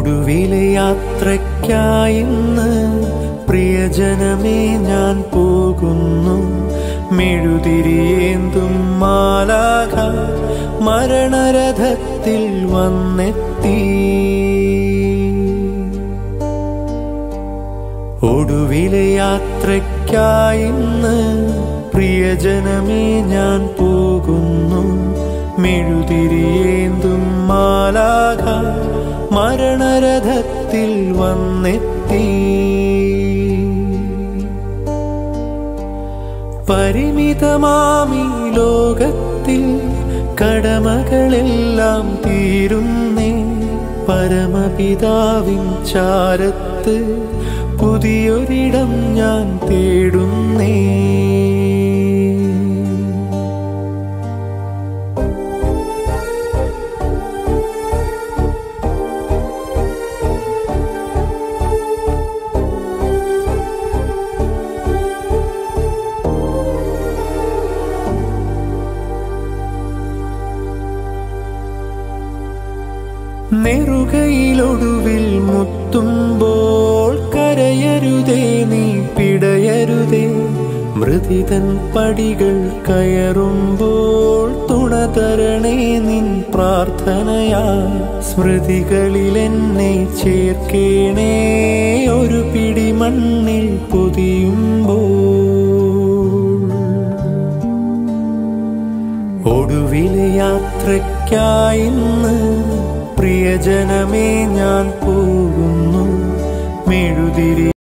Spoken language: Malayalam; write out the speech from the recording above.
ഒടുവിലെ യാത്രയ്ക്കായിന്ന് പ്രിയജനമേ ഞാൻ പോകുന്നു മെഴുതിരിയേന്തും മാലാഖ മരണരഥത്തിൽ വന്നെത്തി ഒടുവിലെ യാത്രയ്ക്കായിന്ന് പ്രിയജനമേ ഞാൻ പോകുന്നു മെഴുതിരിയേന്തും മാലാഖ മരണരഥത്തിൽ വന്നെത്തി പരിമിതമാമി ലോകത്തിൽ കടമകളെല്ലാം തീരുന്നേ പരമപിതാവിൻ ചാരത്ത് പുതിയൊരിടം ഞാൻ തേടുന്നേ നെറുകയിലൊടുവിൽ മുത്തുമ്പോൾ കരയരുതേ നീ പിടയരുതേ മൃതിതൻ പടികൾ കയറുമ്പോൾ തുണതരണേ നിൻ പ്രാർത്ഥനയാ സ്മൃതികളിൽ എന്നെ ചേർക്കേണേ ഒരു പിടി മണ്ണിൽ പൊതിയുമ്പോൾ ഒടുവിലെ യാത്രയ്ക്കായിന്ന് പ്രിയജനമേ ഞാൻ പോകുന്നു മെഴുതിരി